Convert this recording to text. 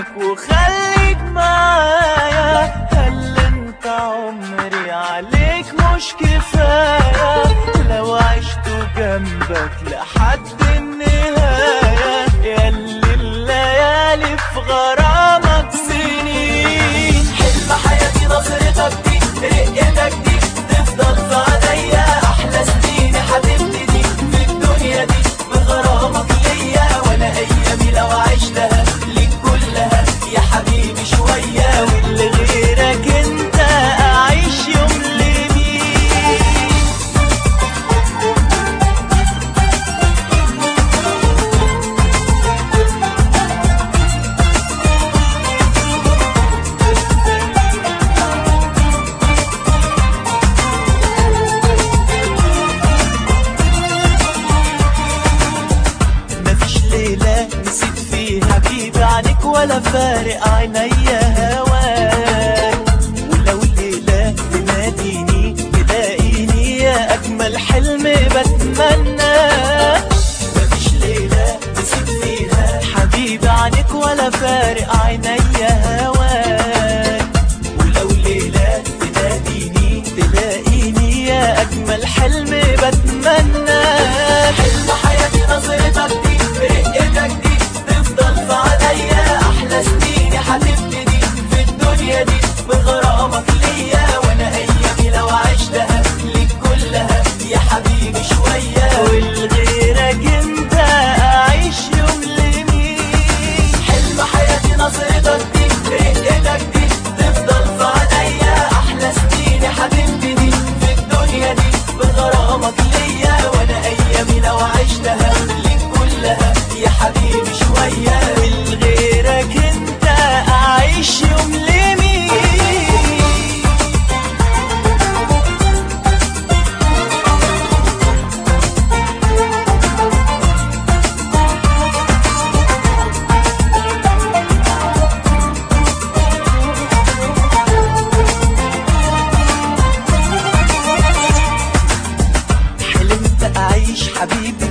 منك وخليك معايا هل انت عمري عليك مش كفاية لو عشت جنبك لحد النهاية ياللي الليالي في غرامك سنين حلم حياتي نظرتك دي رقتك دي تفضل في عينيا احلى سنين يا حبيبتي دي في الدنيا دي بغرامك ليا وانا ايامي لو عشتها ليك كلها يا حبيبي شويه واللي غيرك انت اعيش يوم لمين مفيش ليلة نسيت فيها حبيبي عنك ولا فارق عينيا هواك ولو الليلة تناديني تلاقيني يا أجمل حلم بتمنى مفيش ليلة نسيت فيها حبيبي عنك ولا فارق عينيا هواك ولو ليلة تناديني تلاقيني يا أجمل حلم بتمنى حلم حياتي نظرتك دي رقتك دي تفضل في عليا أحلى سنين يا حبيبتي دي في الدنيا دي بغرامك ليا وأنا أيامي لو عشتها ليك كلها يا حبيبي شوية ولغيرك أنت أعيش يوم لمين حلم حياتي نظرتك دي رقتك دي تفضل في عليا أحلى سنين يا حبيبتي دي في الدنيا دي بغرامك ليا وأنا أيامي لو عشتها ليك كلها يا حبيبي شوية ولغيرك أنت أعيش يوم لمين حلمت أعيش حبيبي